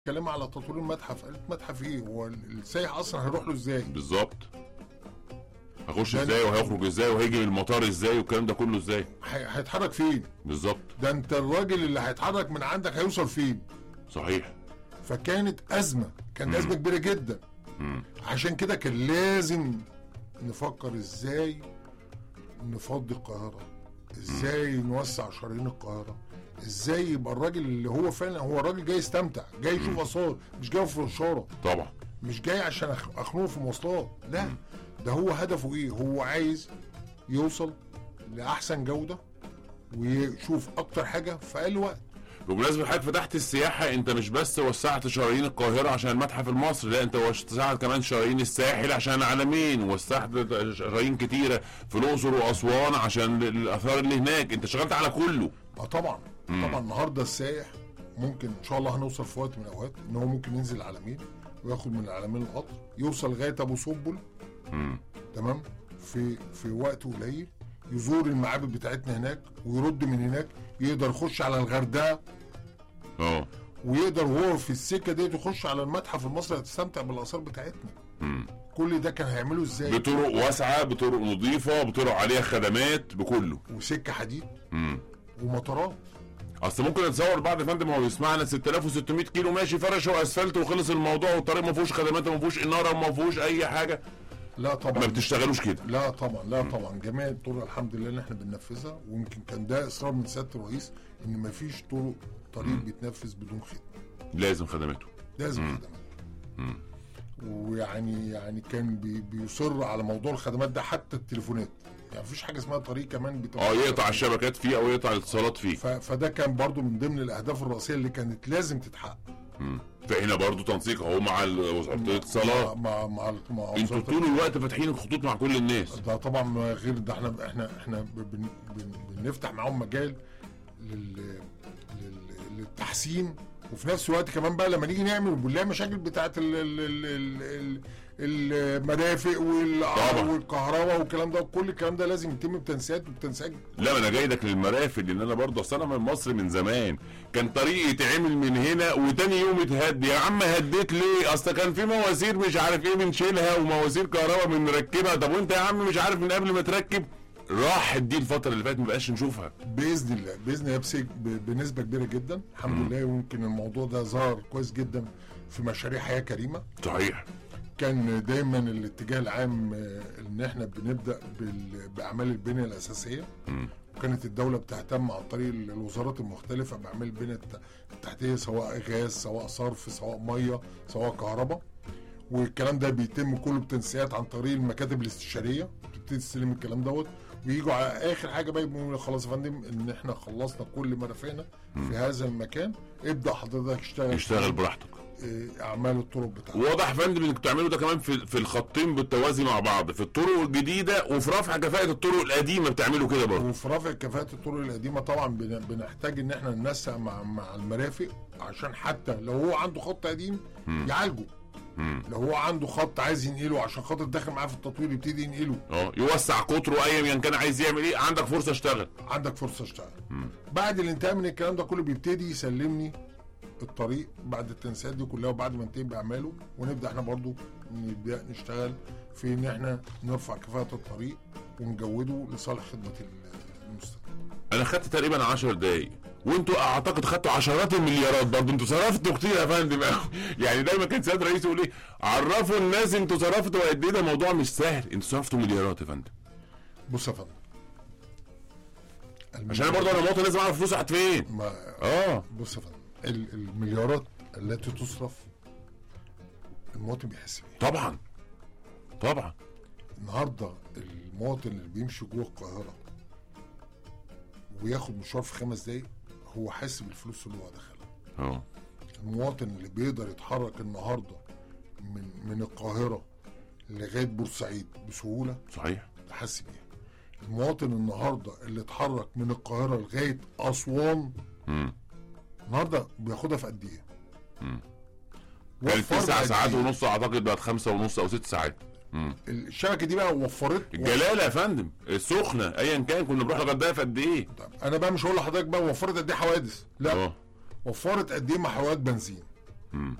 اتكلم على تطوير المتحف قالت متحف ايه هو السايح اصلا هيروح له ازاي بالظبط هيخش ده- ازاي وهيخرج ازاي وهيجي من المطار ازاي والكلام ده كله ازاي هي- هيتحرك فين بالظبط ده انت الراجل اللي هيتحرك من عندك هيوصل فين صحيح فكانت ازمه كانت ازمه كبيره جدا مم. عشان كده كان لازم نفكر ازاي نفضي القاهره ازاي نوسع شرايين القاهره ازاي يبقى الراجل اللي هو فعلا هو الراجل جاي يستمتع جاي يشوف اثار مش جاي في الشارع طبعا مش جاي عشان أخ- اخنقه في مواصلات لا ده هو هدفه ايه هو عايز يوصل لاحسن جوده ويشوف اكتر حاجه في اقل وقت بمناسبة حضرتك فتحت السياحة انت مش بس وسعت شرايين القاهرة عشان المتحف المصري لا انت وسعت كمان شرايين الساحل عشان العالمين وسعت شرايين كتيرة في الأقصر وأسوان عشان الآثار اللي هناك انت اشتغلت على كله اه طبعا طبعا النهارده السائح ممكن ان شاء الله هنوصل في وقت من الاوقات ان هو ممكن ينزل العلمين وياخد من العلمين القطر يوصل لغايه ابو سبل مم. تمام في في وقت قليل يزور المعابد بتاعتنا هناك ويرد من هناك يقدر يخش على الغردقه اه ويقدر وهو في السكه ديت يخش على المتحف المصري يستمتع بالاثار بتاعتنا مم. كل ده كان هيعمله ازاي بطرق واسعة بطرق نظيفة بطرق عليها خدمات بكله وسكه حديد مم. ومطارات اصل ممكن نتصور بعد يا فندم هو بيسمعنا 6600 كيلو ماشي فرش واسفلت وخلص الموضوع والطريق ما فيهوش خدمات وما فيهوش اناره وما فيهوش اي حاجه لا ما طبعا بتشتغلوش كده لا طبعا لا طبعا جميع الطرق الحمد لله ان احنا بننفذها ويمكن كان ده اصرار من سياده الرئيس ان ما فيش طرق طريق بيتنفذ بدون خدمه لازم خدماته لازم خدمات ويعني يعني كان بي بيصر على موضوع الخدمات ده حتى التليفونات يعني مفيش حاجه اسمها طريق كمان بتبقى اه يقطع الشبكات فيه او يقطع الاتصالات فيه ف- فده كان برضو من ضمن الاهداف الرئيسيه اللي كانت لازم تتحقق مم. فهنا برضو تنسيق اهو مع ال- وزاره الاتصالات مع مع مع انتوا وزارة طول الوقت فاتحين الخطوط مع كل الناس ده طبعا غير ده احنا احنا احنا بن بن بنفتح معاهم مجال لل لل للتحسين وفي نفس الوقت كمان بقى لما نيجي نعمل بنلاقي مشاكل بتاعت ال- ال- ال- ال- ال- المرافق وال- طبعا. والكهرباء والكلام ده كل الكلام ده لازم يتم بتنسيقات وبتنسيقات لا ما انا جاي لك للمرافق لان انا برضه اصل انا من مصر من زمان كان طريق يتعمل من هنا وتاني يوم يتهد يا عم هديت ليه اصل كان في مواسير مش عارف ايه بنشيلها ومواسير كهرباء بنركبها طب وانت يا عم مش عارف من قبل ما تركب راحت دي الفتره اللي فاتت ما بقاش نشوفها باذن الله باذن الله بسج- ب- بنسبه كبيره جدا الحمد لله ويمكن الموضوع ده ظهر كويس جدا في مشاريع حياه كريمه صحيح كان دايما الاتجاه العام آه، ان احنا بنبدا بال- باعمال البنيه الاساسيه مم. وكانت الدوله بتهتم عن طريق ال- الوزارات المختلفه باعمال البنيه الت- التحتيه سواء غاز سواء صرف سواء ميه سواء كهرباء والكلام ده بيتم كله بتنسيقات عن طريق المكاتب الاستشاريه بتبتدي تستلم الكلام دوت ويجوا على اخر حاجه بقى يقولوا خلاص يا فندم ان احنا خلصنا كل مرافقنا في هذا المكان ابدا حضرتك اشتغل اشتغل براحتك آه، اعمال الطرق بتاعتك واضح يا فندم انك بتعملوا ده كمان في في الخطين بالتوازي مع بعض في الطرق الجديده وفي رفع كفاءه الطرق القديمه بتعملوا كده برضه وفي رفع كفاءة الطرق القديمة طبعا بن- بنحتاج ان احنا ننسق مع مع المرافق عشان حتى لو هو عنده خط قديم يعالجه مم. لو هو عنده خط عايز ينقله عشان خاطر داخل معاه في التطوير يبتدي ينقله اه يوسع قطره ايا كان عايز يعمل ايه عندك فرصه اشتغل عندك فرصة اشتغل بعد الانتهاء من الكلام ده كله بيبتدي يسلمني الطريق بعد التنسيقات دي كلها وبعد ما انتهي باعماله ونبدا احنا برضو نبدا نشتغل في ان احنا نرفع كفاءة الطريق ونجوده لصالح خدمة المستخدم انا خدت تقريبا 10 دقايق وانتوا اعتقد خدتوا عشرات المليارات برضه انتوا صرفتوا كتير يا فندم يعني دايما كان سياده الرئيس يقول ايه عرفوا الناس انتوا صرفتوا قد ايه ده موضوع مش سهل انتوا صرفتوا مليارات يا فندم بص يا فندم عشان انا برضه انا مواطن لازم اعرف فلوسي راحت فين ما اه بص يا فندم ال- المليارات التي تصرف المواطن بيحس بيها طبعا طبعا النهارده المواطن اللي بيمشي جوه القاهره وياخد مشوار في خمس دقايق هو حاسس بالفلوس اللي هو دخلها اه المواطن اللي بيقدر يتحرك النهارده من من القاهره لغايه بورسعيد بسهوله صحيح ده حاسس بيها المواطن النهارده اللي اتحرك من القاهره لغايه اسوان امم النهارده بياخدها في قد ايه؟ مم. وفر كانت تسع قد ساعات إيه؟ ونص اعتقد بقت خمسة ونص او ست ساعات امم الشبكه دي بقى وفرت الجلاله يا فندم السخنه ايا كان كنا بنروح الغردقه في قد ايه طب انا بقى مش هقول لحضرتك بقى وفرت قد ايه حوادث لا اه وفرت قد ايه محروقات بنزين مم.